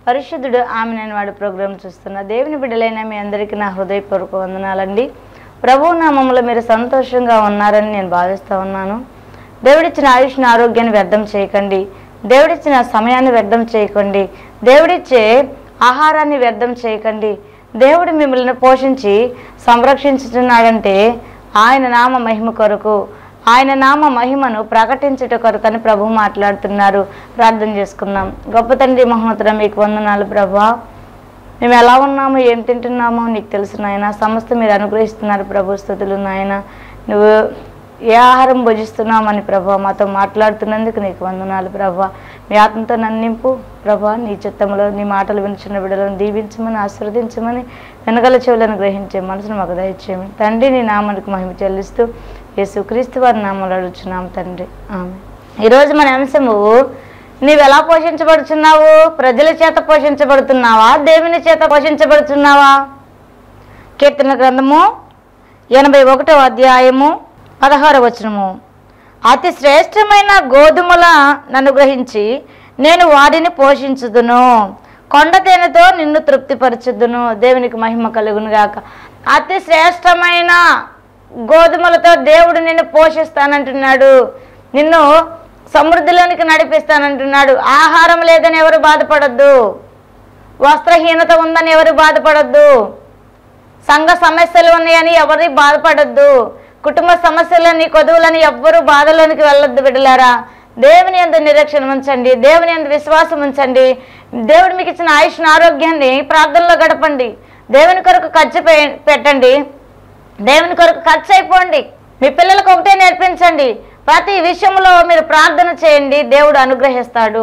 పరిశుద్ధుడు ఆమె నేను వాడి ప్రోగ్రాం చూస్తున్న దేవుని బిడ్డలైన మీ అందరికీ నా హృదయపూర్వక వందనాలండి ప్రభు నామములో మీరు సంతోషంగా ఉన్నారని నేను భావిస్తూ ఉన్నాను దేవుడిచ్చిన ఆయుష్ని ఆరోగ్యాన్ని వ్యర్థం చేయకండి దేవుడిచ్చిన సమయాన్ని వ్యర్థం చేయకండి దేవుడిచ్చే ఆహారాన్ని వ్యర్థం చేయకండి దేవుడు మిమ్మల్ని పోషించి సంరక్షించుతున్నాడంటే ఆయన నామ మహిమ కొరకు ఆయన నామ మహిమను ప్రకటించుట కొరకని ప్రభు మాట్లాడుతున్నారు ప్రార్థన చేసుకుందాం గొప్ప తండ్రి మహోత్తరం మీకు వందనాలు ప్రభా మేము ఎలా ఉన్నామో ఏం తింటున్నామో నీకు తెలుసు నాయన సమస్త మీరు అనుగ్రహిస్తున్నారు ప్రభు స్థుతులు నాయన నువ్వు ఏ ఆహారం భుజిస్తున్నామని ప్రభా మాతో మాట్లాడుతున్నందుకు నీకు వందనాలు ప్రభా మీ ఆత్మతో నన్ను నింపు ప్రభా నీ చిత్తంలో నీ మాటలు వినుచున్న బిడ్డలను దీవించమని ఆశీర్వదించమని వెనకల చెవులను గ్రహించే మనసును మాకు దయచేయమని తండ్రి నీ నామానికి మహిమ చెల్లిస్తూ యేసు క్రీస్తు వారి నామాలు అడుగుచున్నాం తండ్రి ఆమె ఈరోజు మన అంశము నీవు ఎలా పోషించబడుచున్నావు ప్రజల చేత పోషించబడుతున్నావా దేవుని చేత పోషించబడుతున్నావా కీర్తన గ్రంథము ఎనభై ఒకటో అధ్యాయము పదహారు వచనము అతి శ్రేష్టమైన గోధుమల నన్ను గ్రహించి నేను వారిని పోషించుదును కొండ తేనెతో నిన్ను తృప్తిపరచుదును దేవునికి మహిమ కలుగును గాక అతి శ్రేష్టమైన గోధుమలతో దేవుడు నిన్ను పోషిస్తానంటున్నాడు నిన్ను సమృద్ధిలోనికి నడిపిస్తానంటున్నాడు ఆహారం లేదని ఎవరు బాధపడద్దు వస్త్రహీనత ఉందని ఎవరు బాధపడద్దు సంఘ సమస్యలు ఉన్నాయని ఎవరి బాధపడద్దు కుటుంబ సమస్యలని కొదువులని ఎవ్వరూ బాధలోనికి వెళ్ళొద్దు బిడ్డలారా దేవుని ఎందు నిరీక్షణ ఉంచండి దేవుని ఎందు విశ్వాసం ఉంచండి దేవుడు మీకు ఇచ్చిన ఆయుష్ని ఆరోగ్యాన్ని ప్రార్థనలో గడపండి దేవుని కొరకు ఖర్చు పె- పెట్టండి దేవుని కొరకు ఖర్చు అయిపోండి మీ పిల్లలకు ఒకటే నేర్పించండి ప్రతి విషయంలో మీరు ప్రార్థన చేయండి దేవుడు అనుగ్రహిస్తాడు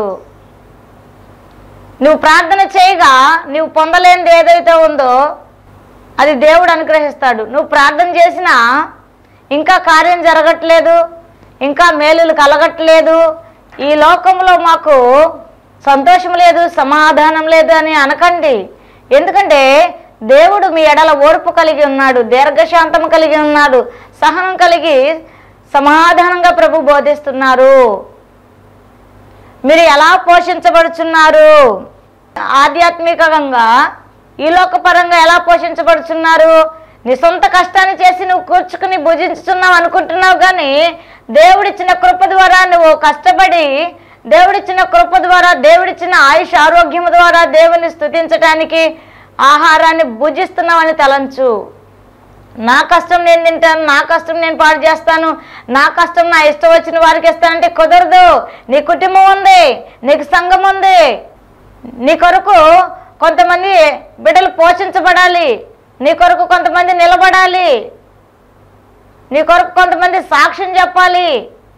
నువ్వు ప్రార్థన చేయగా నువ్వు పొందలేనిది ఏదైతే ఉందో అది దేవుడు అనుగ్రహిస్తాడు నువ్వు ప్రార్థన చేసినా ఇంకా కార్యం జరగట్లేదు ఇంకా మేలులు కలగట్లేదు ఈ లోకంలో మాకు సంతోషం లేదు సమాధానం లేదు అని అనకండి ఎందుకంటే దేవుడు మీ ఎడల ఓర్పు కలిగి ఉన్నాడు దీర్ఘశాంతం కలిగి ఉన్నాడు సహనం కలిగి సమాధానంగా ప్రభు బోధిస్తున్నారు మీరు ఎలా పోషించబడుచున్నారు ఆధ్యాత్మికంగా ఈ లోకపరంగా ఎలా పోషించబడుచున్నారు నీ సొంత కష్టాన్ని చేసి నువ్వు కూర్చుకుని భుజించుతున్నావు అనుకుంటున్నావు కానీ దేవుడిచ్చిన కృప ద్వారా నువ్వు కష్టపడి దేవుడిచ్చిన కృప ద్వారా దేవుడిచ్చిన ఆయుష్ ఆరోగ్యం ద్వారా దేవుని స్తుతించటానికి ఆహారాన్ని భుజిస్తున్నావని తలంచు నా కష్టం నేను తింటాను నా కష్టం నేను పాడు చేస్తాను నా కష్టం నా ఇష్టం వచ్చిన వారికి ఇస్తానంటే కుదరదు నీ కుటుంబం ఉంది నీకు సంఘం ఉంది నీ కొరకు కొంతమంది బిడ్డలు పోషించబడాలి నీ కొరకు కొంతమంది నిలబడాలి నీ కొరకు కొంతమంది సాక్ష్యం చెప్పాలి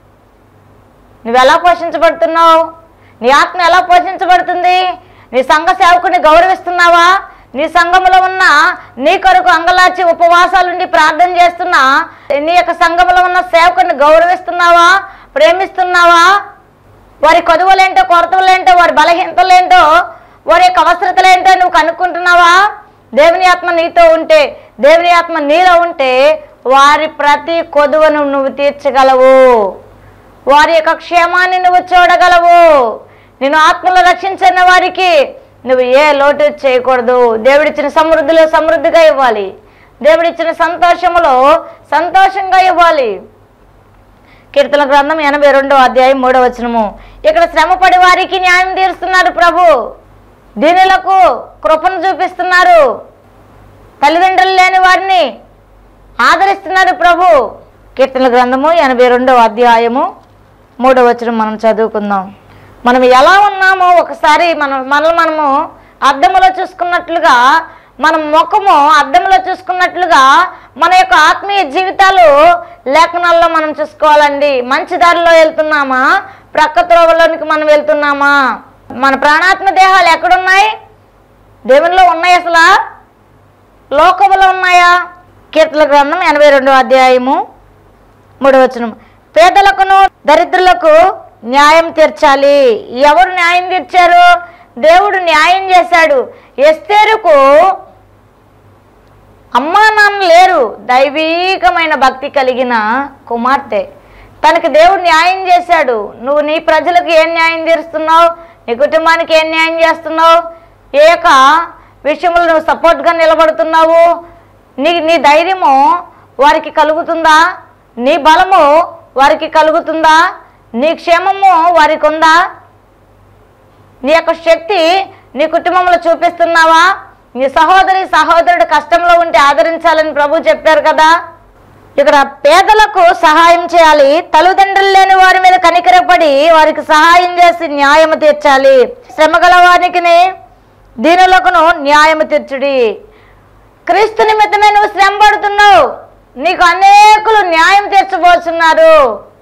నువ్వు ఎలా పోషించబడుతున్నావు నీ ఆత్మ ఎలా పోషించబడుతుంది నీ సంఘ సేవకుని గౌరవిస్తున్నావా నీ సంఘములో ఉన్న నీ కొరకు అంగలాచి ఉపవాసాలుండి ప్రార్థన చేస్తున్నా నీ యొక్క సంఘములో ఉన్న సేవకుని గౌరవిస్తున్నావా ప్రేమిస్తున్నావా వారి కొదువులేంటో కొరతలేంటో వారి బలహీనతలేంటో వారి యొక్క అవసరతలేంటో నువ్వు కనుక్కుంటున్నావా దేవుని ఆత్మ నీతో ఉంటే దేవుని ఆత్మ నీలో ఉంటే వారి ప్రతి కొదువను నువ్వు తీర్చగలవు వారి యొక్క క్షేమాన్ని నువ్వు చూడగలవు నేను ఆత్మలో రక్షించిన వారికి నువ్వు ఏ లోటు చేయకూడదు దేవుడిచ్చిన సమృద్ధిలో సమృద్ధిగా ఇవ్వాలి దేవుడిచ్చిన సంతోషములో సంతోషంగా ఇవ్వాలి కీర్తన గ్రంథం ఎనభై రెండో అధ్యాయం మూడో వచనము ఇక్కడ శ్రమపడి వారికి న్యాయం తీరుస్తున్నాడు ప్రభు దీనులకు కృపను చూపిస్తున్నారు తల్లిదండ్రులు లేని వారిని ఆదరిస్తున్నాడు ప్రభు కీర్తన గ్రంథము ఎనభై రెండవ అధ్యాయము మూడవ వచనం మనం చదువుకుందాం మనం ఎలా ఉన్నామో ఒకసారి మనం మనల్ని మనము అద్దంలో చూసుకున్నట్లుగా మన ముఖము అద్దంలో చూసుకున్నట్లుగా మన యొక్క ఆత్మీయ జీవితాలు లేఖనాల్లో మనం చూసుకోవాలండి మంచి దారిలో వెళ్తున్నామా ప్రక్క త్రోవలోనికి మనం వెళ్తున్నామా మన ప్రాణాత్మ దేహాలు ఎక్కడున్నాయి దేవునిలో ఉన్నాయి అసలు లోకములో ఉన్నాయా కీర్తన గ్రంథం ఎనభై రెండో అధ్యాయము మూడవ వచనం పేదలకును దరిద్రులకు న్యాయం తీర్చాలి ఎవరు న్యాయం తీర్చారు దేవుడు న్యాయం చేశాడు ఎస్తేరుకు అమ్మా నాన్న లేరు దైవీకమైన భక్తి కలిగిన కుమార్తె తనకి దేవుడు న్యాయం చేశాడు నువ్వు నీ ప్రజలకు ఏం న్యాయం తీరుస్తున్నావు నీ కుటుంబానికి ఏం న్యాయం చేస్తున్నావు ఏ యొక్క విషయంలో నువ్వు సపోర్ట్గా నిలబడుతున్నావు నీ నీ ధైర్యము వారికి కలుగుతుందా నీ బలము వారికి కలుగుతుందా నీ క్షేమము వారికి ఉందా నీ యొక్క శక్తి నీ కుటుంబంలో చూపిస్తున్నావా నీ సహోదరి సహోదరుడు కష్టంలో ఉంటే ఆదరించాలని ప్రభు చెప్పారు కదా ఇక్కడ పేదలకు సహాయం చేయాలి తల్లిదండ్రులు లేని వారి మీద కనికరపడి వారికి సహాయం చేసి న్యాయము తీర్చాలి శ్రమగల వారికి దీనులకును న్యాయము తీర్చుడి క్రీస్తు నిమిత్తమే నువ్వు శ్రమ పడుతున్నావు నీకు అనేకులు న్యాయం తీర్చబోతున్నారు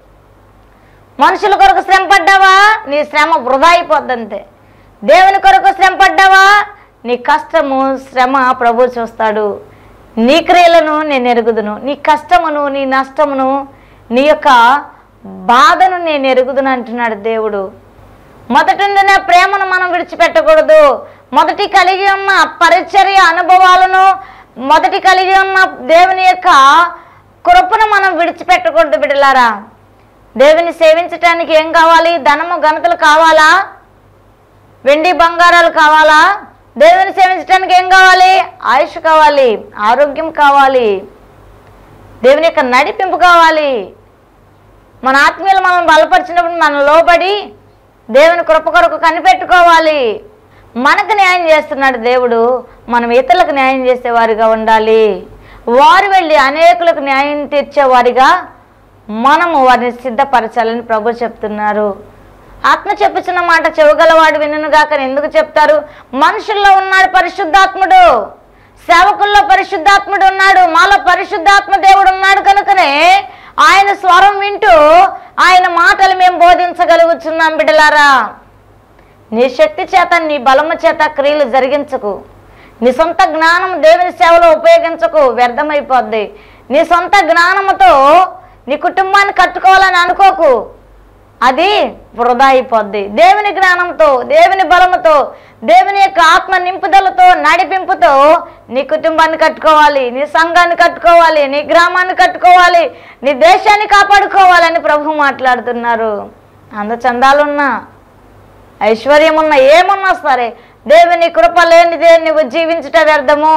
మనుషుల కొరకు శ్రమ పడ్డావా నీ శ్రమ వృధా అయిపోద్దంతే దేవుని కొరకు శ్రమ పడ్డావా నీ కష్టము శ్రమ ప్రభు చూస్తాడు నీ క్రియలను నేను ఎరుగుదును నీ కష్టమును నీ నష్టమును నీ యొక్క బాధను నేను ఎరుగుదును అంటున్నాడు దేవుడు మొదటి ఉండిన ప్రేమను మనం విడిచిపెట్టకూడదు మొదటి కలిగి ఉన్న పరిచర్య అనుభవాలను మొదటి కలిగి ఉన్న దేవుని యొక్క కృపను మనం విడిచిపెట్టకూడదు బిడ్డలారా దేవుని సేవించటానికి ఏం కావాలి ధనము ఘనతలు కావాలా వెండి బంగారాలు కావాలా దేవుని సేవించడానికి ఏం కావాలి ఆయుష్ కావాలి ఆరోగ్యం కావాలి దేవుని యొక్క నడిపింపు కావాలి మన ఆత్మీయులు మనం బలపరిచినప్పుడు మనం లోబడి దేవుని కృప కొరకు కనిపెట్టుకోవాలి మనకు న్యాయం చేస్తున్నాడు దేవుడు మనం ఇతరులకు న్యాయం చేసేవారిగా ఉండాలి వారు వెళ్ళి అనేకులకు న్యాయం తీర్చేవారిగా మనము వారిని సిద్ధపరచాలని ప్రభు చెప్తున్నారు ఆత్మ చెప్పుచున్న మాట చెవగలవాడు వినుగాక ఎందుకు చెప్తారు మనుషుల్లో ఉన్నాడు పరిశుద్ధాత్ముడు సేవకుల్లో పరిశుద్ధాత్ముడు ఉన్నాడు మాలో పరిశుద్ధాత్మ దేవుడు ఉన్నాడు కనుకనే ఆయన స్వరం వింటూ ఆయన మాటలు మేము బోధించగలుగుతున్నాం బిడ్డలారా నీ శక్తి చేత నీ బలము చేత క్రియలు జరిగించకు నీ సొంత జ్ఞానం దేవుని సేవలో ఉపయోగించకు వ్యర్థమైపోద్ది నీ సొంత జ్ఞానముతో నీ కుటుంబాన్ని కట్టుకోవాలని అనుకోకు అది వృధా అయిపోద్ది దేవుని జ్ఞానంతో దేవుని బలముతో దేవుని యొక్క ఆత్మ నింపుదలతో నడిపింపుతో నీ కుటుంబాన్ని కట్టుకోవాలి నీ సంఘాన్ని కట్టుకోవాలి నీ గ్రామాన్ని కట్టుకోవాలి నీ దేశాన్ని కాపాడుకోవాలని ప్రభు మాట్లాడుతున్నారు అందచందాలున్నా ఐశ్వర్యం ఉన్న ఏమున్నా సరే దేవుని కృప లేనిదే నువ్వు జీవించుట వ్యర్థము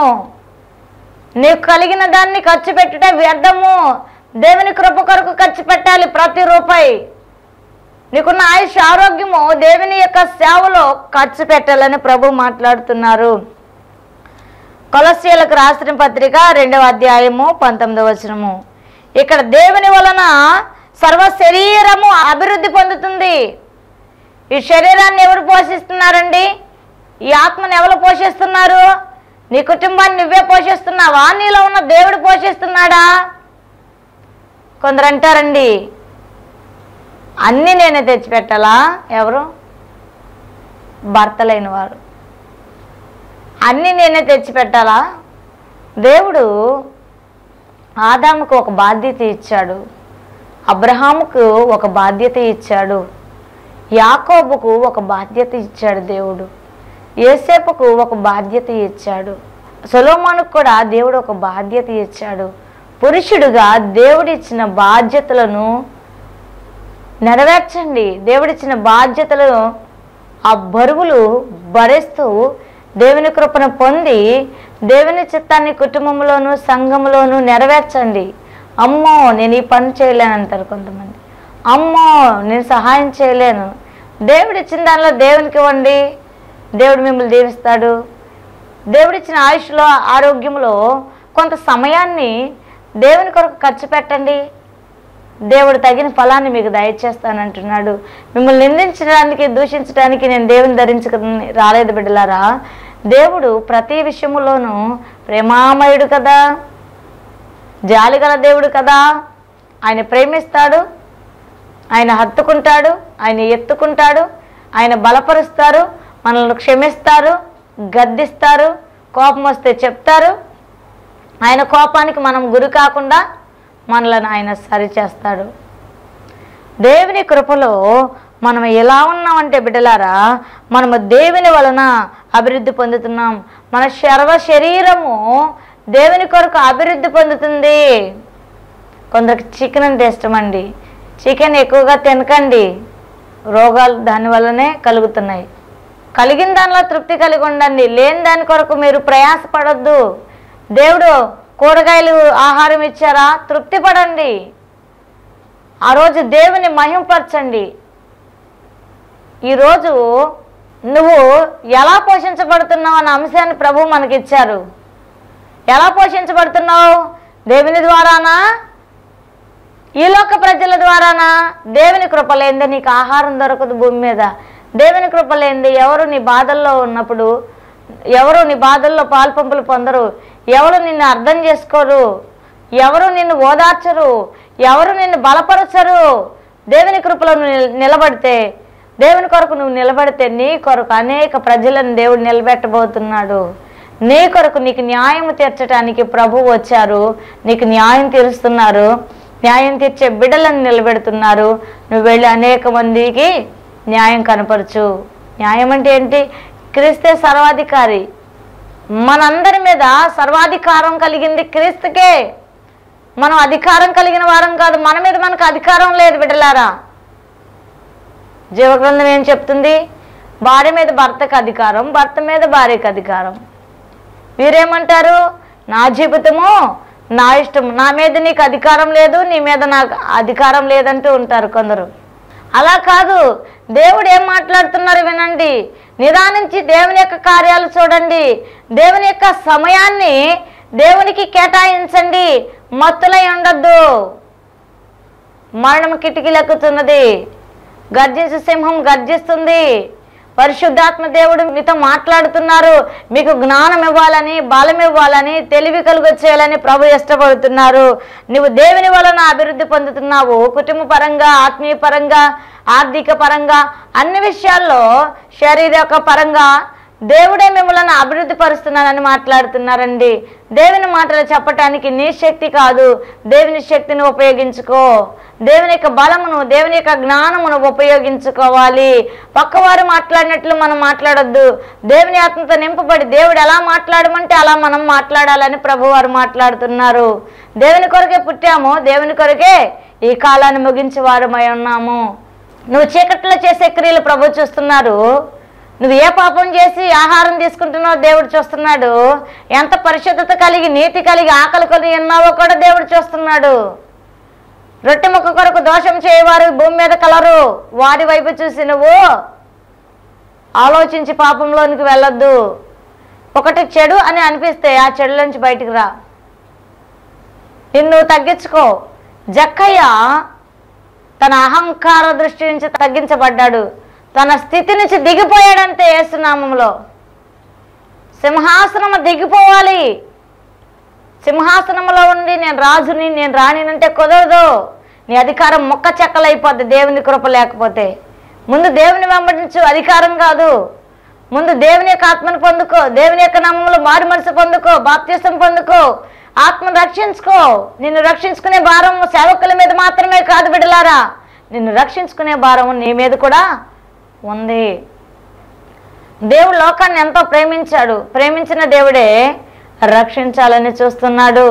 నీకు కలిగిన దాన్ని ఖర్చు పెట్టుట వ్యర్థము దేవుని కృప కొరకు ఖర్చు పెట్టాలి ప్రతి రూపాయి నీకున్న ఆయుష్ ఆరోగ్యము దేవుని యొక్క సేవలో ఖర్చు పెట్టాలని ప్రభు మాట్లాడుతున్నారు కొలస్యలకు రాసిన పత్రిక రెండవ అధ్యాయము పంతొమ్మిదవ వచనము ఇక్కడ దేవుని వలన సర్వ శరీరము అభివృద్ధి పొందుతుంది ఈ శరీరాన్ని ఎవరు పోషిస్తున్నారండి ఈ ఆత్మను ఎవరు పోషిస్తున్నారు నీ కుటుంబాన్ని నువ్వే పోషిస్తున్నావా నీలో ఉన్న దేవుడు పోషిస్తున్నాడా కొందరు అంటారండి అన్నీ నేనే తెచ్చిపెట్టాలా ఎవరు భర్త లేని వారు అన్నీ నేనే తెచ్చిపెట్టాలా దేవుడు ఆదాముకు ఒక బాధ్యత ఇచ్చాడు అబ్రహాముకు ఒక బాధ్యత ఇచ్చాడు యాకోబుకు ఒక బాధ్యత ఇచ్చాడు దేవుడు ఏసేపుకు ఒక బాధ్యత ఇచ్చాడు సొలోమోనుకు కూడా దేవుడు ఒక బాధ్యత ఇచ్చాడు పురుషుడుగా దేవుడిచ్చిన బాధ్యతలను నెరవేర్చండి దేవుడిచ్చిన బాధ్యతలను ఆ బరువులు భరిస్తూ దేవుని కృపను పొంది దేవుని చిత్తాన్ని కుటుంబంలోను సంఘంలోను నెరవేర్చండి అమ్మో నేను ఈ పని చేయలేను అంటారు కొంతమంది అమ్మో నేను సహాయం చేయలేను దేవుడు ఇచ్చిన దానిలో దేవునికి ఇవ్వండి దేవుడు మిమ్మల్ని దీవిస్తాడు దేవుడిచ్చిన ఆయుష్లో ఆరోగ్యంలో కొంత సమయాన్ని దేవుని కొరకు ఖర్చు పెట్టండి దేవుడు తగిన ఫలాన్ని మీకు దయచేస్తానంటున్నాడు మిమ్మల్ని నిందించడానికి దూషించడానికి నేను దేవుని ధరించుకు రాలేదు బిడ్డలారా దేవుడు ప్రతి విషయములోనూ ప్రేమామయుడు కదా జాలిగల దేవుడు కదా ఆయన ప్రేమిస్తాడు ఆయన హత్తుకుంటాడు ఆయన ఎత్తుకుంటాడు ఆయన బలపరుస్తారు మనల్ని క్షమిస్తారు గద్దిస్తారు కోపం వస్తే చెప్తారు ఆయన కోపానికి మనం గురి కాకుండా మనలను ఆయన సరిచేస్తాడు దేవుని కృపలో మనం ఎలా ఉన్నామంటే బిడ్డలారా మనము దేవుని వలన అభివృద్ధి పొందుతున్నాం మన సర్వ శరీరము దేవుని కొరకు అభివృద్ధి పొందుతుంది కొందరికి చికెన్ అంటే ఇష్టం అండి చికెన్ ఎక్కువగా తినకండి రోగాలు దాని వల్లనే కలుగుతున్నాయి కలిగిన దానిలో తృప్తి కలిగి ఉండండి లేని దాని కొరకు మీరు ప్రయాసపడొద్దు దేవుడు కూరగాయలు ఆహారం ఇచ్చారా తృప్తి పడండి ఆ రోజు దేవుని మహింపరచండి ఈరోజు నువ్వు ఎలా పోషించబడుతున్నావు అన్న అంశాన్ని ప్రభు మనకిచ్చారు ఎలా పోషించబడుతున్నావు దేవుని ద్వారానా ఈ లోక ప్రజల ద్వారానా దేవుని కృప లేనిదే నీకు ఆహారం దొరకదు భూమి మీద దేవుని కృప లేనిదే ఎవరు నీ బాధల్లో ఉన్నప్పుడు ఎవరు నీ బాధల్లో పాల్పంపులు పొందరు ఎవరు నిన్ను అర్థం చేసుకోరు ఎవరు నిన్ను ఓదార్చరు ఎవరు నిన్ను బలపరచరు దేవుని కృపలో నువ్వు నిల- నిలబడితే దేవుని కొరకు నువ్వు నిలబడితే నీ కొరకు అనేక ప్రజలను దేవుడు నిలబెట్టబోతున్నాడు నీ కొరకు నీకు న్యాయం తీర్చడానికి ప్రభు వచ్చారు నీకు న్యాయం తీరుస్తున్నారు న్యాయం తీర్చే బిడ్డలను నిలబెడుతున్నారు నువ్వు వెళ్ళి అనేక మందికి న్యాయం కనపరచు న్యాయం అంటే ఏంటి క్రీస్తే సర్వాధికారి మనందరి మీద సర్వాధికారం కలిగింది క్రీస్తుకే మనం అధికారం కలిగిన వారం కాదు మన మీద మనకు అధికారం లేదు బిడ్డలారా జీవగ్రంథం ఏం చెప్తుంది భార్య మీద భర్తకు అధికారం భర్త మీద భార్యకు అధికారం వీరేమంటారు నా జీవితము నా ఇష్టం నా మీద నీకు అధికారం లేదు నీ మీద నాకు అధికారం లేదంటూ ఉంటారు కొందరు అలా కాదు దేవుడు ఏం మాట్లాడుతున్నారు వినండి నిదానించి దేవుని యొక్క కార్యాలు చూడండి దేవుని యొక్క సమయాన్ని దేవునికి కేటాయించండి మత్తులై ఉండొద్దు మరణం కిటికీలెక్కుతున్నది గర్జించు సింహం గర్జిస్తుంది పరిశుద్ధాత్మ దేవుడు మీతో మాట్లాడుతున్నారు మీకు జ్ఞానం ఇవ్వాలని బలం ఇవ్వాలని తెలివి కలుగొచ్చేయాలని ప్రభు ఇష్టపడుతున్నారు నువ్వు దేవుని వలన అభివృద్ధి పొందుతున్నావు కుటుంబ పరంగా ఆత్మీయ పరంగా ఆర్థిక పరంగా అన్ని విషయాల్లో శారీరక పరంగా దేవుడే మిమ్మల్ని అభివృద్ధి పరుస్తున్నానని మాట్లాడుతున్నారండి దేవుని మాటలు చెప్పటానికి నీ శక్తి కాదు దేవుని శక్తిని ఉపయోగించుకో దేవుని యొక్క బలమును దేవుని యొక్క జ్ఞానమును ఉపయోగించుకోవాలి పక్కవారు మాట్లాడినట్లు మనం మాట్లాడొద్దు దేవుని ఆత్మతో నింపబడి దేవుడు ఎలా మాట్లాడమంటే అలా మనం మాట్లాడాలని ప్రభువారు మాట్లాడుతున్నారు దేవుని కొరకే పుట్టాము దేవుని కొరకే ఈ కాలాన్ని ముగించే వారమై ఉన్నాము నువ్వు చీకట్లో చేసే క్రియలు ప్రభు చూస్తున్నారు నువ్వు ఏ పాపం చేసి ఆహారం తీసుకుంటున్నావో దేవుడు చూస్తున్నాడు ఎంత పరిశుద్ధత కలిగి నీతి కలిగి ఆకలి కలిగి ఉన్నావో కూడా దేవుడు చూస్తున్నాడు రొట్టె ముక్క కొరకు దోషం చేయవారు భూమి మీద కలరు వారి వైపు చూసి నువ్వు ఆలోచించి పాపంలోనికి వెళ్ళొద్దు ఒకటి చెడు అని అనిపిస్తే ఆ చెడులోంచి బయటికి రా నిన్ను తగ్గించుకో జక్కయ్య తన అహంకార దృష్టి నుంచి తగ్గించబడ్డాడు తన స్థితి నుంచి దిగిపోయాడంతే ఏసునామంలో సింహాసనము దిగిపోవాలి సింహాసనంలో ఉండి నేను రాజుని నేను రాణినంటే కుదరదు నీ అధికారం మొక్క చెక్కలైపోద్ది దేవుని కృప లేకపోతే ముందు దేవుని వెంబడించు అధికారం కాదు ముందు దేవుని యొక్క ఆత్మను పొందుకో దేవుని యొక్క నామంలో మారు మనసు పొందుకో బాప్తీసం పొందుకో ఆత్మను రక్షించుకో నిన్ను రక్షించుకునే భారం సేవకుల మీద మాత్రమే కాదు బిడ్డలారా నిన్ను రక్షించుకునే భారం నీ మీద కూడా ఉంది దేవుడు లోకాన్ని ఎంతో ప్రేమించాడు ప్రేమించిన దేవుడే రక్షించాలని చూస్తున్నాడు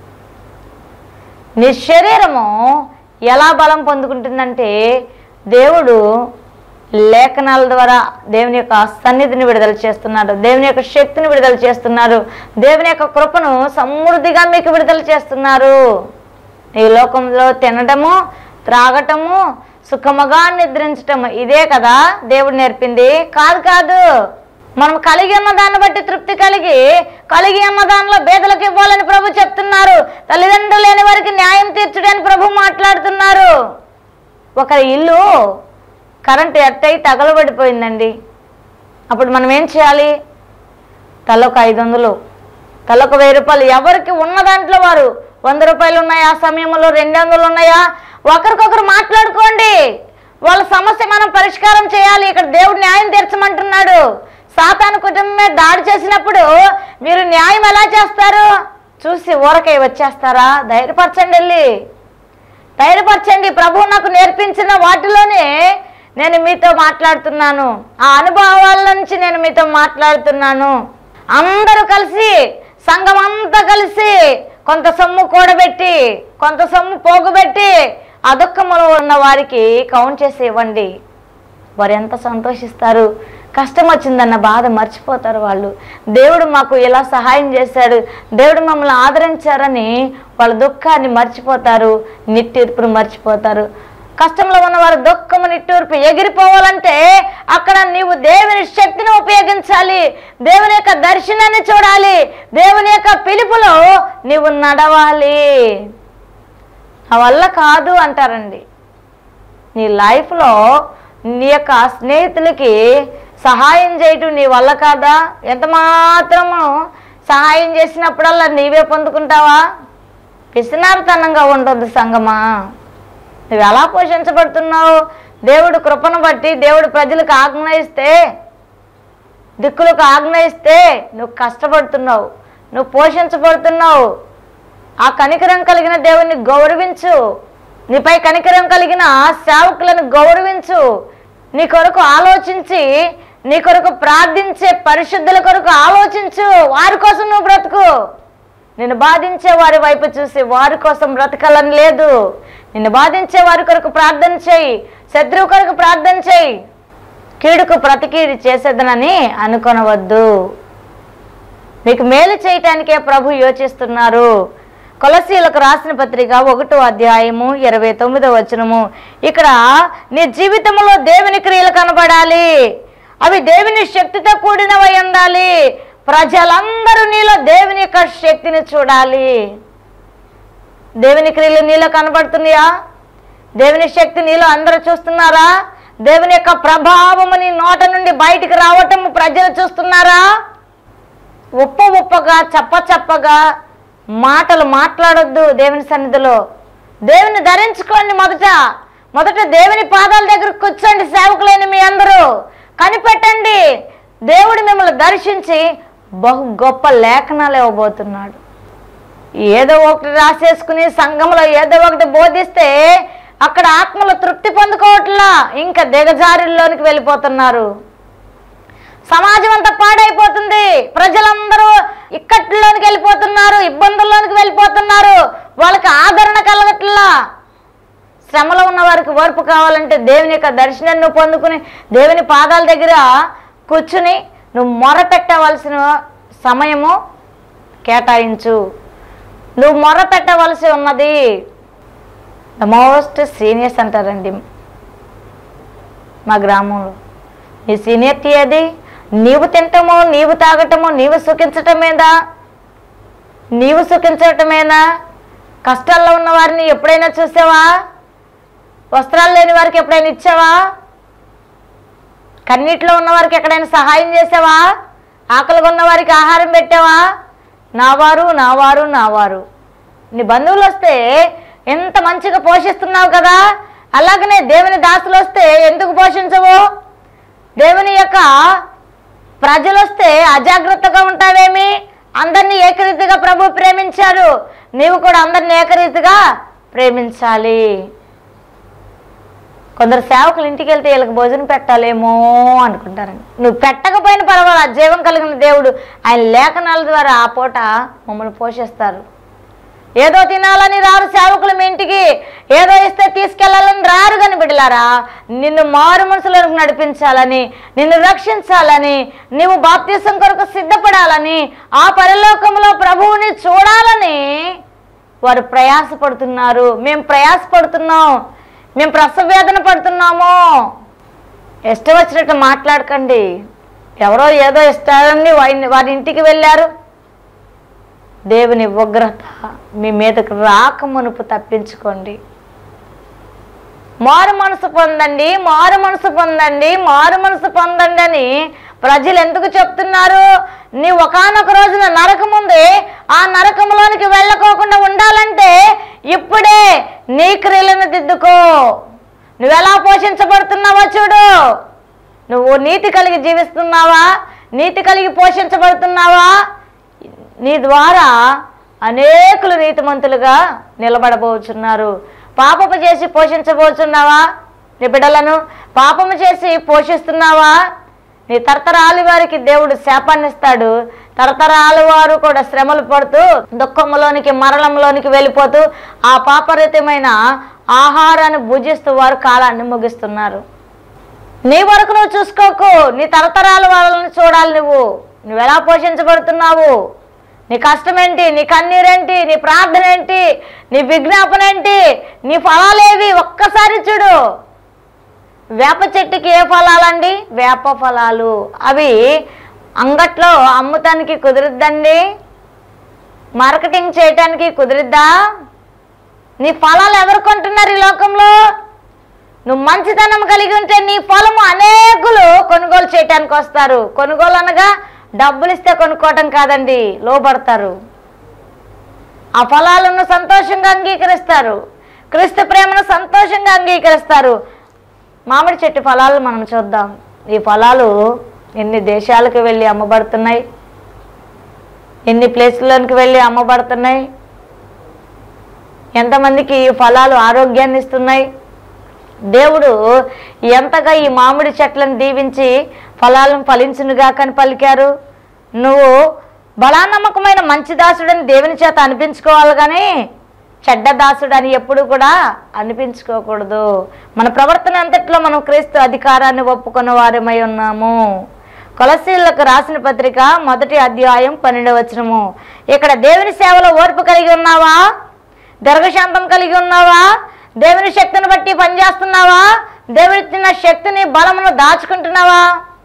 నీ శరీరము ఎలా బలం పొందుకుంటుందంటే దేవుడు లేఖనాల ద్వారా దేవుని యొక్క సన్నిధిని విడుదల చేస్తున్నాడు దేవుని యొక్క శక్తిని విడుదల చేస్తున్నారు దేవుని యొక్క కృపను సమృద్ధిగా మీకు విడుదల చేస్తున్నారు ఈ లోకంలో తినడము త్రాగటము సుఖముగా నిద్రించటము ఇదే కదా దేవుడు నేర్పింది కాదు కాదు మనం కలిగి ఉన్న దాన్ని బట్టి తృప్తి కలిగి కలిగి ఉన్న దానిలో బేదలకు ఇవ్వాలని ప్రభు చెప్తున్నారు తల్లిదండ్రులు లేని వారికి న్యాయం తీర్చడని ప్రభు మాట్లాడుతున్నారు ఒకరి ఇల్లు కరెంట్ ఎట్టయి తగలబడిపోయిందండి అప్పుడు మనం ఏం చేయాలి తలొక ఐదు వందలు తలొక వెయ్యి రూపాయలు ఎవరికి ఉన్న దాంట్లో వారు వంద రూపాయలు ఉన్నాయా ఆ సమయంలో రెండు వందలు ఉన్నాయా ఒకరికొకరు మాట్లాడుకోండి వాళ్ళ సమస్య మనం పరిష్కారం చేయాలి ఇక్కడ దేవుడు న్యాయం తీర్చమంటున్నాడు సాతాను కుటుంబం మీద దాడి చేసినప్పుడు మీరు న్యాయం ఎలా చేస్తారు చూసి ఊరకై వచ్చేస్తారా ధైర్యపరచండి వెళ్ళి ధైర్యపరచండి ప్రభు నాకు నేర్పించిన వాటిలోనే నేను మీతో మాట్లాడుతున్నాను ఆ అనుభవాల నుంచి నేను మీతో మాట్లాడుతున్నాను అందరూ కలిసి సంఘం అంతా కలిసి కొంత సొమ్ము కూడబెట్టి కొంత సొమ్ము పోగుబెట్టి అదుక్కములో ఉన్న వారికి కౌంట్ చేసి ఇవ్వండి వారు ఎంత సంతోషిస్తారు కష్టం వచ్చిందన్న బాధ మర్చిపోతారు వాళ్ళు దేవుడు మాకు ఇలా సహాయం చేశాడు దేవుడు మమ్మల్ని ఆదరించారని వాళ్ళ దుఃఖాన్ని మర్చిపోతారు నిట్టూర్పును మర్చిపోతారు కష్టంలో ఉన్నవారు దుఃఖము నిట్టూర్పు ఎగిరిపోవాలంటే అక్కడ నీవు దేవుని శక్తిని ఉపయోగించాలి దేవుని యొక్క దర్శనాన్ని చూడాలి దేవుని యొక్క పిలుపులో నీవు నడవాలి నా వల్ల కాదు అంటారండి నీ లైఫ్లో నీ యొక్క స్నేహితులకి సహాయం చేయటం నీ వల్ల కాదా ఎంత మాత్రము సహాయం చేసినప్పుడల్లా నీవే పొందుకుంటావా పిసినారితనంగా ఉంటుంది సంగమా నువ్వు ఎలా పోషించబడుతున్నావు దేవుడు కృపను బట్టి దేవుడు ప్రజలకు ఆజ్ఞ ఇస్తే దిక్కులకు ఆజ్ఞ ఇస్తే నువ్వు కష్టపడుతున్నావు నువ్వు పోషించబడుతున్నావు ఆ కనికరం కలిగిన దేవుణ్ణి గౌరవించు నీపై కనికరం కలిగిన సేవకులను గౌరవించు నీ కొరకు ఆలోచించి నీ కొరకు ప్రార్థించే పరిశుద్ధుల కొరకు ఆలోచించు వారి కోసం నువ్వు బ్రతుకు నిన్ను బాధించే వారి వైపు చూసి వారి కోసం బ్రతకాలని లేదు నిన్ను బాధించే వారి కొరకు ప్రార్థన చేయి శత్రువు కొరకు ప్రార్థన చేయి కీడుకు ప్రతికీడు చేసేదనని అనుకొనవద్దు మీకు మేలు చేయటానికే ప్రభు యోచిస్తున్నారు కొలసీలకు రాసిన పత్రిక ఒకటో అధ్యాయము ఇరవై తొమ్మిదో వచనము ఇక్కడ నీ జీవితంలో దేవుని క్రియలు కనబడాలి అవి దేవుని శక్తితో కూడినవై ఉండాలి ప్రజలందరూ నీలో దేవుని యొక్క శక్తిని చూడాలి దేవుని క్రియలు నీలో కనబడుతున్నాయా దేవుని శక్తి నీలో అందరూ చూస్తున్నారా దేవుని యొక్క ప్రభావము నీ నోట నుండి బయటికి రావటం ప్రజలు చూస్తున్నారా ఉప్ప ఉప్పగా చప్ప చప్పగా మాటలు మాట్లాడొద్దు దేవుని సన్నిధిలో దేవుని ధరించుకోండి మొదట మొదట దేవుని పాదాల దగ్గర కూర్చోండి సేవకులైన మీ అందరూ కనిపెట్టండి దేవుడు మిమ్మల్ని దర్శించి బహు గొప్ప లేఖనాలు ఇవ్వబోతున్నాడు ఏదో ఒకటి రాసేసుకుని సంఘంలో ఏదో ఒకటి బోధిస్తే అక్కడ ఆత్మలు తృప్తి పొందుకోవట్లా ఇంకా దిగజారుల్లోనికి వెళ్ళిపోతున్నారు సమాజం అంతా పాడైపోతుంది ప్రజలందరూ ఇక్కట్లోనికి వెళ్ళిపోతున్నారు ఇబ్బందుల్లోనికి వెళ్ళిపోతున్నారు వాళ్ళకి ఆదరణ కలగట్లా శ్రమలో ఉన్న వారికి ఓర్పు కావాలంటే దేవుని యొక్క దర్శనాన్ని నువ్వు పొందుకుని దేవుని పాదాల దగ్గర కూర్చుని నువ్వు మొర పెట్టవలసిన సమయము కేటాయించు నువ్వు మొర పెట్టవలసి ఉన్నది ద మోస్ట్ సీనియర్స్ అంటారండి మా గ్రామంలో నీ సీనియర్టీ అది నీవు తింటము నీవు తాగటము నీవు సుఖించటమేదా నీవు సుఖించటమేనా కష్టాల్లో ఉన్న వారిని ఎప్పుడైనా చూసావా వస్త్రాలు లేని వారికి ఎప్పుడైనా ఇచ్చావా కన్నీటిలో ఉన్న వారికి ఎక్కడైనా సహాయం చేసావా ఆకలిగా ఉన్న వారికి ఆహారం పెట్టావా నావారు నావారు నావారు నీ బంధువులు వస్తే ఎంత మంచిగా పోషిస్తున్నావు కదా అలాగనే దేవుని దాసులు వస్తే ఎందుకు పోషించవు దేవుని యొక్క ప్రజలు వస్తే అజాగ్రత్తగా ఉంటావేమి అందరినీ ఏకరీతిగా ప్రభు ప్రేమించారు నీవు కూడా అందరిని ఏకరీతిగా ప్రేమించాలి కొందరు సేవకులు ఇంటికి వెళ్తే వీళ్ళకి భోజనం పెట్టాలేమో అనుకుంటారండి నువ్వు పెట్టకపోయినా పర్వాలేదు జీవం కలిగిన దేవుడు ఆయన లేఖనాల ద్వారా ఆ పూట మమ్మల్ని పోషిస్తారు ఏదో తినాలని రారు సేవకులు మీ ఇంటికి ఏదో ఇస్తే తీసుకెళ్లాలని రారు కానీ బిడ్డలారా నిన్ను మారు మనసులకు నడిపించాలని నిన్ను రక్షించాలని నీవు బాప్తీసం కొరకు సిద్ధపడాలని ఆ పరలోకంలో ప్రభువుని చూడాలని వారు ప్రయాసపడుతున్నారు మేము ప్రయాసపడుతున్నాం మేము ప్రసవేదన పడుతున్నాము ఇష్టం వచ్చినట్టు మాట్లాడకండి ఎవరో ఏదో ఇస్తారని వారి వారి ఇంటికి వెళ్ళారు దేవుని ఉగ్రత మీ మీదకు రాక మునుపు తప్పించుకోండి మారు మనసు పొందండి మారు మనసు పొందండి మారు మనసు పొందండి అని ప్రజలు ఎందుకు చెప్తున్నారు నీ ఒకానొక రోజున నరకం ఉంది ఆ నరకంలోనికి వెళ్ళకోకుండా ఉండాలంటే ఇప్పుడే నీ క్రియలను దిద్దుకో నువ్వెలా పోషించబడుతున్నావో చూడు నువ్వు నీతి కలిగి జీవిస్తున్నావా నీతి కలిగి పోషించబడుతున్నావా నీ ద్వారా అనేకులు నీతిమంతులుగా నిలబడబోచున్నారు పాపము చేసి పోషించబోచున్నావా నీ బిడ్డలను పాపము చేసి పోషిస్తున్నావా నీ తరతరాలి వారికి దేవుడు శాపాన్ని ఇస్తాడు తరతరాలు వారు కూడా శ్రమలు పడుతూ దుఃఖంలోనికి మరణంలోనికి వెళ్ళిపోతూ ఆ పాపరీతమైన ఆహారాన్ని భుజిస్తూ వారు కాలాన్ని ముగిస్తున్నారు నీ వరకు నువ్వు చూసుకోకు నీ తరతరాల వాళ్ళని చూడాలి నువ్వు నువ్వు ఎలా పోషించబడుతున్నావు నీ కష్టం ఏంటి నీ కన్నీరేంటి నీ ప్రార్థన ఏంటి నీ విజ్ఞాపన ఏంటి నీ ఫలాలేవి ఒక్కసారి చూడు వేప చెట్టుకి ఏ ఫలాలండి వేప ఫలాలు అవి అంగట్లో అమ్ముతానికి కుదురుద్దండి మార్కెటింగ్ చేయటానికి కుదిరిద్దా నీ ఫలాలు ఎవరు కొంటున్నారు ఈ లోకంలో నువ్వు మంచితనం కలిగి ఉంటే నీ ఫలము అనేకులు కొనుగోలు చేయటానికి వస్తారు కొనుగోలు అనగా డబ్బులు ఇస్తే కొనుక్కోవటం కాదండి లోబడతారు ఆ ఫలాలను సంతోషంగా అంగీకరిస్తారు క్రీస్తు ప్రేమను సంతోషంగా అంగీకరిస్తారు మామిడి చెట్టు ఫలాలు మనం చూద్దాం ఈ ఫలాలు ఎన్ని దేశాలకు వెళ్ళి అమ్మబడుతున్నాయి ఎన్ని ప్లేసుల్లోనికి వెళ్ళి అమ్మబడుతున్నాయి ఎంతమందికి ఈ ఫలాలు ఆరోగ్యాన్ని ఇస్తున్నాయి దేవుడు ఎంతగా ఈ మామిడి చెట్లను దీవించి ఫలాలను ఫలించునుగా కని పలికారు నువ్వు బలానమ్మకమైన మంచి దాసుడని దేవుని చేత అనిపించుకోవాలి కానీ చెడ్డ దాసుడు అని ఎప్పుడు కూడా అనిపించుకోకూడదు మన ప్రవర్తన అంతట్లో మనం క్రీస్తు అధికారాన్ని ఒప్పుకున్న వారమై ఉన్నాము కొలసీలకు రాసిన పత్రిక మొదటి అధ్యాయం పన్నెండవ వచనము ఇక్కడ దేవుని సేవలో ఓర్పు కలిగి ఉన్నావా దీర్ఘశాంతం కలిగి ఉన్నావా దేవుని శక్తిని బట్టి పనిచేస్తున్నావా దేవుడిచ్చిన శక్తిని బలమును దాచుకుంటున్నావా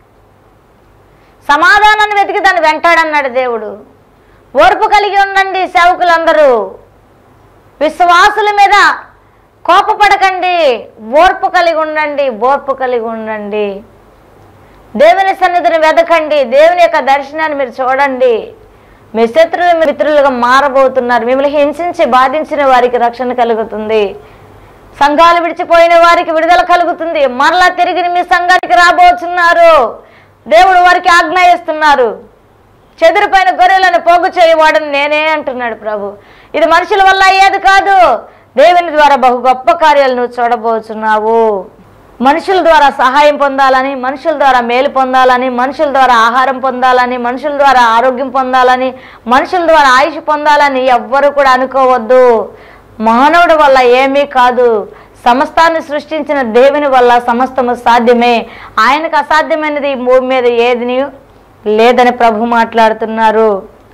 సమాధానాన్ని వెతికి దాన్ని వెంటాడన్నాడు దేవుడు ఓర్పు కలిగి ఉండండి సేవకులందరూ విశ్వాసుల మీద కోపపడకండి ఓర్పు కలిగి ఉండండి ఓర్పు కలిగి ఉండండి దేవుని సన్నిధిని వెతకండి దేవుని యొక్క దర్శనాన్ని మీరు చూడండి మీ శత్రువులు మీ మిత్రులుగా మారబోతున్నారు మిమ్మల్ని హింసించి బాధించిన వారికి రక్షణ కలుగుతుంది సంఘాలు విడిచిపోయిన వారికి విడుదల కలుగుతుంది మరలా తిరిగి మీ సంఘానికి రాబోతున్నారు దేవుడు వారికి ఆజ్ఞ ఇస్తున్నారు చెదిరిపోయిన గొర్రెలను పోగు చేయవాడని నేనే అంటున్నాడు ప్రభు ఇది మనుషుల వల్ల అయ్యేది కాదు దేవుని ద్వారా బహు గొప్ప కార్యాలు నువ్వు చూడబోతున్నావు మనుషుల ద్వారా సహాయం పొందాలని మనుషుల ద్వారా మేలు పొందాలని మనుషుల ద్వారా ఆహారం పొందాలని మనుషుల ద్వారా ఆరోగ్యం పొందాలని మనుషుల ద్వారా ఆయుష్ పొందాలని ఎవ్వరు కూడా అనుకోవద్దు మానవుడి వల్ల ఏమీ కాదు సమస్తాన్ని సృష్టించిన దేవుని వల్ల సమస్తము సాధ్యమే ఆయనకు అసాధ్యమైనది ఈ భూమి మీద ఏది లేదని ప్రభు మాట్లాడుతున్నారు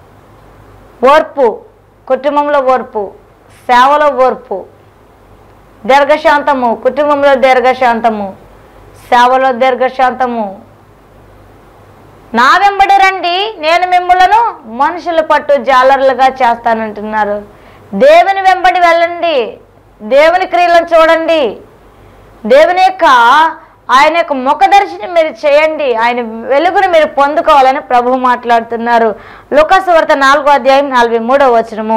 ఓర్పు కుటుంబంలో ఓర్పు సేవలో ఓర్పు దీర్ఘశాంతము కుటుంబంలో దీర్ఘశాంతము సేవలో దీర్ఘశాంతము నా వెంబడి రండి నేను మిమ్మలను మనుషుల పట్టు జాలర్లుగా చేస్తానంటున్నారు దేవుని వెంబడి వెళ్ళండి దేవుని క్రియలను చూడండి దేవుని యొక్క ఆయన యొక్క ముఖదర్శిని మీరు చేయండి ఆయన వెలుగును మీరు పొందుకోవాలని ప్రభు మాట్లాడుతున్నారు లుకాసు వార్త నాలుగో అధ్యాయం నలభై మూడో వచనము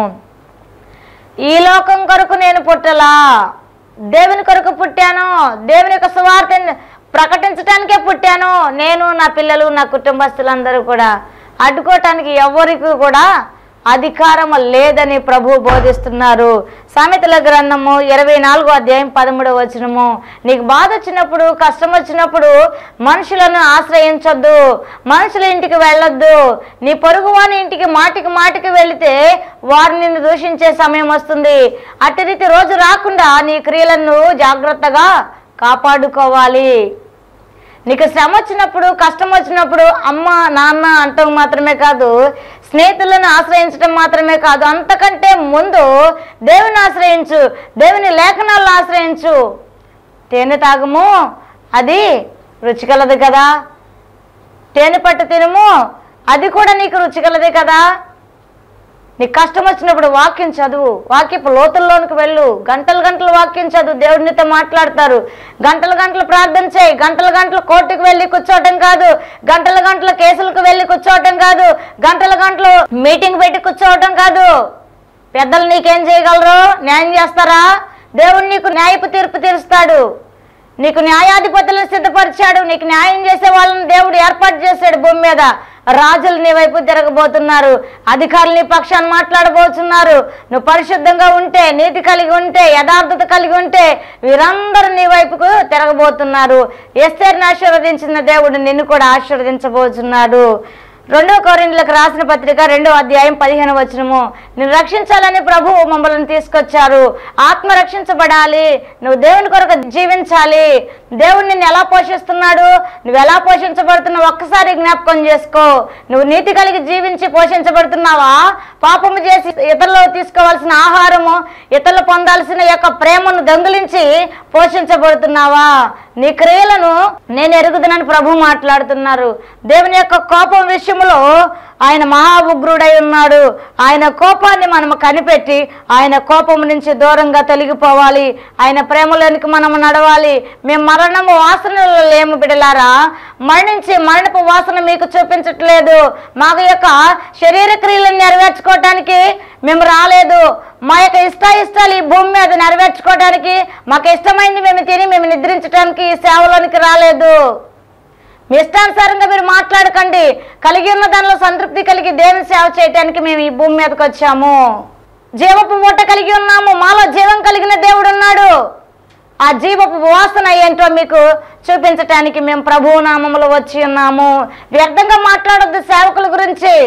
ఈ లోకం కొరకు నేను పుట్టలా దేవుని కొరకు పుట్టాను దేవుని యొక్క సువార్తని ప్రకటించడానికే పుట్టాను నేను నా పిల్లలు నా కుటుంబస్తులందరూ కూడా అడ్డుకోవటానికి ఎవరికి కూడా అధికారం లేదని ప్రభు బోధిస్తున్నారు సామెతల గ్రంథము ఇరవై నాలుగో అధ్యాయం పదమూడవ వచనము నీకు బాధ వచ్చినప్పుడు కష్టం వచ్చినప్పుడు మనుషులను ఆశ్రయించొద్దు మనుషుల ఇంటికి వెళ్ళొద్దు నీ పొరుగువాని ఇంటికి మాటికి మాటికి వెళితే వారు నిన్ను దూషించే సమయం వస్తుంది అట్టి రీతి రోజు రాకుండా నీ క్రియలను జాగ్రత్తగా కాపాడుకోవాలి నీకు శ్రమ వచ్చినప్పుడు కష్టం వచ్చినప్పుడు అమ్మ నాన్న అంటం మాత్రమే కాదు స్నేహితులను ఆశ్రయించడం మాత్రమే కాదు అంతకంటే ముందు దేవుని ఆశ్రయించు దేవుని లేఖనాలను ఆశ్రయించు తేనె తాగము అది రుచికలదు కదా తేనె పట్టు తినము అది కూడా నీకు రుచికలదే కదా నీకు కష్టం వచ్చినప్పుడు వాక్యం చదువు వాక్యపు లోతుల్లోనికి వెళ్ళు గంటలు గంటలు వాక్యం చదువు దేవుడినితో మాట్లాడతారు గంటలు గంటలు ప్రార్థన చేయి గంటలు గంటలు కోర్టుకు వెళ్ళి కూర్చోవటం కాదు గంటల గంటల కేసులకు వెళ్ళి కూర్చోవటం కాదు గంటల గంటలు మీటింగ్ పెట్టి కూర్చోవటం కాదు పెద్దలు నీకేం చేయగలరు న్యాయం చేస్తారా దేవుడు నీకు న్యాయపు తీర్పు తీరుస్తాడు నీకు న్యాయాధిపతులను సిద్ధపరిచాడు నీకు న్యాయం చేసే వాళ్ళని దేవుడు ఏర్పాటు చేశాడు భూమి మీద రాజులు నీ వైపు తిరగబోతున్నారు అధికారులు నీ పక్షాన్ని మాట్లాడబోతున్నారు నువ్వు పరిశుద్ధంగా ఉంటే నీతి కలిగి ఉంటే యథార్థత కలిగి ఉంటే వీరందరూ నీ వైపుకు తిరగబోతున్నారు ఎస్తేర్ని ఆశీర్వదించిన దేవుడు నిన్ను కూడా ఆశీర్వదించబోతున్నాడు రెండో కౌరిండ్లకు రాసిన పత్రిక రెండో అధ్యాయం పదిహేను వచనము నేను రక్షించాలని ప్రభువు మమ్మల్ని తీసుకొచ్చారు ఆత్మ రక్షించబడాలి నువ్వు దేవుని కొరకు జీవించాలి దేవుడు నిన్ను ఎలా పోషిస్తున్నాడు నువ్వు ఎలా పోషించబడుతున్నావు ఒక్కసారి జ్ఞాపకం చేసుకో నువ్వు నీతి కలిగి జీవించి పోషించబడుతున్నావా పాపము చేసి ఇతరులు తీసుకోవాల్సిన ఆహారము ఇతరులు పొందాల్సిన యొక్క ప్రేమను దొంగిలించి పోషించబడుతున్నావా నీ క్రియలను నేను ఎరుగుదనని ప్రభు మాట్లాడుతున్నారు దేవుని యొక్క కోపం విషయంలో ఆయన మహా ఉగ్రుడై ఉన్నాడు ఆయన కోపాన్ని మనం కనిపెట్టి ఆయన కోపం నుంచి దూరంగా తొలగిపోవాలి ఆయన ప్రేమలోనికి మనం నడవాలి మేము మరణము వాసనలో లేము బిడలారా మరణించి మరణపు వాసన మీకు చూపించట్లేదు మాకు యొక్క శరీర క్రియలను నెరవేర్చుకోవటానికి మేము రాలేదు మా యొక్క ఇష్ట ఇష్టాలు ఈ భూమి మీద నెరవేర్చుకోవడానికి మాకు ఇష్టమైంది మేము తిని మేము నిద్రించడానికి ఈ సేవలోనికి రాలేదు మీ ఇష్టానుసారంగా మీరు మాట్లాడకండి కలిగి ఉన్న దానిలో సంతృప్తి కలిగి దేవుని సేవ చేయడానికి మేము ఈ భూమి మీదకి వచ్చాము జీవపు మూట కలిగి ఉన్నాము మాలో జీవం కలిగిన దేవుడు ఉన్నాడు ఆ జీవపు వాసన ఏంటో మీకు చూపించటానికి మేము ప్రభువు నామములో వచ్చి ఉన్నాము వ్యర్థంగా మాట్లాడొద్దు సేవకుల గురించి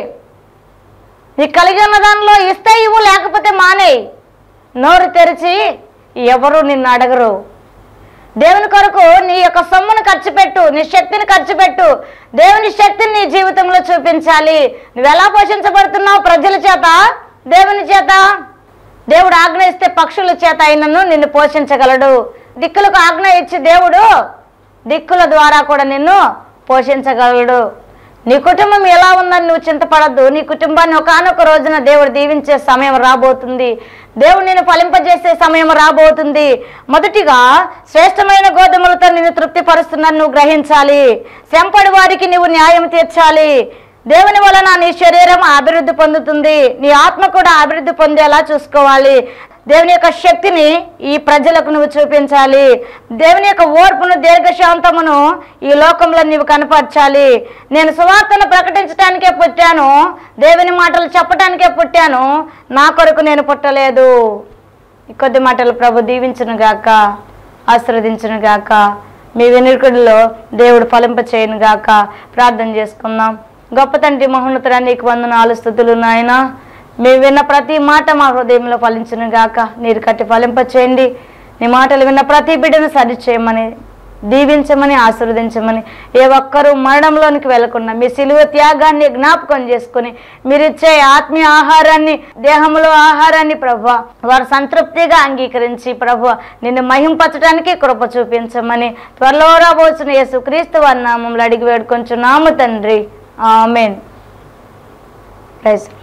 నీకు కలిగి ఉన్న దానిలో ఇస్తే ఇవ్వు లేకపోతే మానేయి నోరు తెరిచి ఎవరు నిన్ను అడగరు దేవుని కొరకు నీ యొక్క సొమ్మును ఖర్చు పెట్టు నీ శక్తిని ఖర్చు పెట్టు దేవుని శక్తిని నీ జీవితంలో చూపించాలి నువ్వు ఎలా పోషించబడుతున్నావు ప్రజల చేత దేవుని చేత దేవుడు ఆజ్ఞ ఇస్తే పక్షుల చేత అయినను నిన్ను పోషించగలడు దిక్కులకు ఆజ్ఞ ఇచ్చి దేవుడు దిక్కుల ద్వారా కూడా నిన్ను పోషించగలడు నీ కుటుంబం ఎలా ఉందని నువ్వు చింతపడద్దు నీ కుటుంబాన్ని ఒకనొక రోజున దేవుడు దీవించే సమయం రాబోతుంది దేవుడు నిన్ను ఫలింపజేసే సమయం రాబోతుంది మొదటిగా శ్రేష్టమైన గోధుమలతో నిన్ను తృప్తిపరుస్తున్నాను నువ్వు గ్రహించాలి శంపడి వారికి నువ్వు న్యాయం తీర్చాలి దేవుని వలన నీ శరీరం అభివృద్ధి పొందుతుంది నీ ఆత్మ కూడా అభివృద్ధి పొందేలా చూసుకోవాలి దేవుని యొక్క శక్తిని ఈ ప్రజలకు నువ్వు చూపించాలి దేవుని యొక్క ఓర్పును దీర్ఘశాంతమును ఈ లోకంలో నీవు కనపరచాలి నేను సువార్తను ప్రకటించడానికే పుట్టాను దేవుని మాటలు చెప్పడానికే పుట్టాను నా కొరకు నేను పుట్టలేదు ఈ కొద్ది మాటలు ప్రభు దీవించును గాక ఆశీర్వదించును గాక మీ వెనుకడిలో దేవుడు ఫలింప చేయను గాక ప్రార్థన చేసుకుందాం గొప్ప తండ్రి మహోన్నతుడా నీకు వందనాలు స్థుతులు నాయన మేము విన్న ప్రతి మాట మా హృదయంలో ఫలించును గాక నీరు కట్టి ఫలింప చేయండి నీ మాటలు విన్న ప్రతి బిడ్డను సరి చేయమని దీవించమని ఆశీర్వదించమని ఏ ఒక్కరూ మరణంలోనికి వెళ్లకుండా మీ సిలువ త్యాగాన్ని జ్ఞాపకం చేసుకుని మీరిచ్చే ఆత్మీయ ఆహారాన్ని దేహంలో ఆహారాన్ని ప్రభు వారు సంతృప్తిగా అంగీకరించి ప్రభు నిన్ను మహింపచడానికి కృప చూపించమని త్వరలో రాబోచిన యేసు క్రీస్తు వారి నామంలో అడిగి వేడుకొంచున్నాము తండ్రి ఆమెన్ ప్రైజ్